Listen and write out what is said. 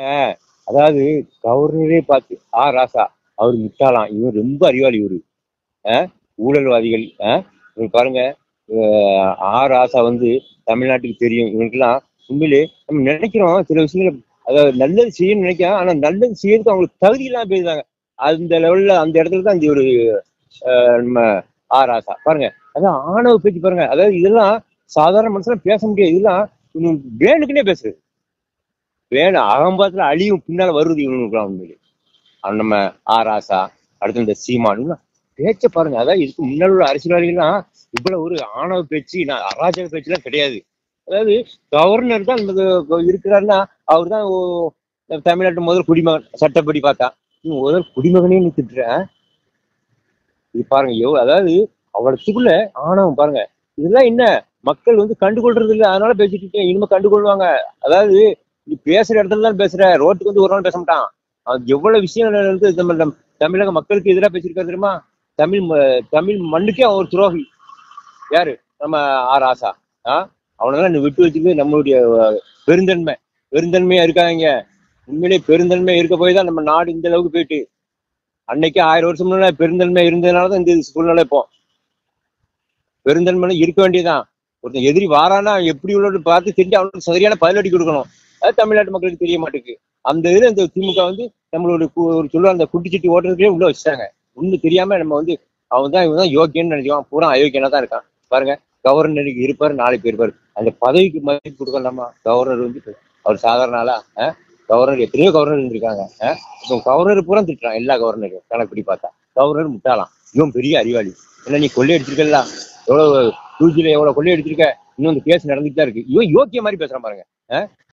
அதாவது கவர்னரே பார்த்து ஆ ராசா அவர் முட்டாளாம் இவர் ரொம்ப அறிவாளி இவரு அஹ், ஊழல்வாதிகள் அஹ், இவங்க பாருங்க அஹ், ஆ ராசா வந்து தமிழ்நாட்டுக்கு தெரியும் இவங்களுக்கெல்லாம் உண்மையிலே நம்ம நினைக்கிறோம் சில விஷயங்களை அதாவது நல்லது செய்யணும்னு நினைக்கிறோம் ஆனா நல்லது செய்யறதுக்கு அவங்களுக்கு தகுதி இல்லாம போயிருந்தாங்க அந்த லெவல்ல அந்த இடத்துல தான் இந்த ஒரு அஹ், நம்ம ஆ ராசா பாருங்க அதான் ஆணவ பேச்சு பாருங்க அதாவது இதெல்லாம் சாதாரண மனுஷன் பேச முடியாது இதெல்லாம் இவங்க வேணுக்குன்னே பேசுறது வேணும் அகம்பாத்துல அழியும் பின்னால வருது இவனுக்குலாம் உண்மையிலே அவன் நம்ம ஆராசா அடுத்து இந்த சீமான் இவங்கெல்லாம் பேச்ச பாருங்க அதாவது இதுக்கு முன்னாடி உள்ள அரசியல்வாதிகள்லாம் இவ்வளவு ஒரு ஆணவ பேச்சு நான் அராஜக பேச்சுலாம் கிடையாது அதாவது கவர்னர் தான் இந்த இருக்கிறாருன்னா அவர் தான் தமிழ்நாட்டு முதல் குடிமகன் சட்டப்படி பார்த்தா நீ முதல் குடிமகனே நீ திட்டுற இது பாருங்க யோ அதாவது அவளத்துக்குள்ள ஆணவம் பாருங்க இதெல்லாம் என்ன மக்கள் வந்து கண்டுகொள்றது இல்லை அதனால பேசிட்டு இருக்கேன் இனிமே கண்டுகொள்வாங்க அதாவது நீ பேசுற இடத்துல தான் பேசுற ரோட்டுக்கு வந்து ஒரு நாள் பேச மாட்டான் அது எவ்வளவு விஷயங்கள் வந்து நம்ம நம்ம தமிழக மக்களுக்கு எதிராக பேசியிருக்காரு தெரியுமா தமிழ் ம- தமிழ் மண்ணுக்கே அவன் ஒரு துரோகி யாரு நம்ம ஆர் ஆசா ஆ அவனெல்லாம் நீ விட்டு வச்சுக்கு நம்மளுடைய அஹ், பெருந்தன்மை பெருந்தன்மையா இருக்காங்க உண்மையிலேயே பெருந்தன்மை இருக்க போய் தான் நம்ம நாடு இந்த அளவுக்கு போயிட்டு அன்னைக்கு ஆயிரம் வருஷம் முன்னாடி பெருந்தன்மை இருந்ததுனால தான் இந்த சூழ்நிலை இப்போ பெருந்தன்மை இருக்க வேண்டியதுதான் ஒருத்தன் எதிரி வாரானா எப்படி உள்ளது பார்த்து தெரிஞ்சு அவனுக்கு சரியான பதிலடி கொடுக்கணும் அது தமிழ்நாட்டு மக்களுக்கு தெரிய மாட்டேங்குது அந்த இதுல இந்த திமுக வந்து நம்மளோட கு- ஒரு சொல்லுவா அந்த குட்டிச்சட்டி ஓட்டுறதுக்கே உள்ள வச்சுட்டாங்க ஒண்ணு தெரியாம நம்ம வந்து அவன் தான் இவன் தான் யோக்கியன்னு நினைச்சுவான் பூரா அயோக்கியனா தான் இருக்கான் பாருங்க கவர்னருக்கு இருப்பாரு நாளைக்கு இருப்பாரு அந்த பதவிக்கு மதிப்பு கொடுக்கலாமா கவர்னர் வந்து இப்ப அவர் சாதாரண ஆளா ஆஹ் கவர்னர் எத்தனையோ கவர்னர் இருந்திருக்காங்க ஆஹ் இப்போ கவர்னர் பூரா திட்டுறான் எல்லா கவர்னரும் கணக்குப்படி பார்த்தா கவர்னர் முட்டாளாம் இவன் பெரிய அறிவாளி என்ன நீ கொள்ளை அடிச்சிருக்கல எவ்வளவு டூஜில எவ்வளவு கொள்ளை அடிச்சிருக்க இன்னும் இந்த கேஸ் நடந்துட்டு தான் இருக்கு இவன் யோக்கிய மாதிரி பேசுறான் பாருங்க ஆஹ்